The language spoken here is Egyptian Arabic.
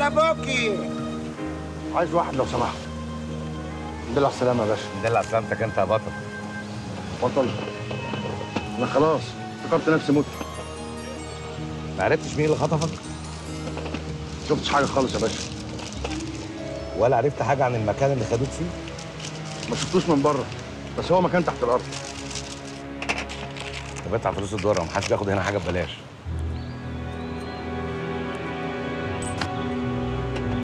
على ابوكي عايز واحد لو سمحت الحمد لله على السلامه يا باشا دلع سلامتك انت يا بطل بطل انا خلاص افتكرت نفسي مت ما عرفتش مين اللي خطفك شفتش حاجه خالص يا باشا ولا عرفت حاجه عن المكان اللي خدوك فيه ما شفتوش من بره بس هو مكان تحت الارض طب ادفع فلوس الدوره ومحدش بياخد هنا حاجه ببلاش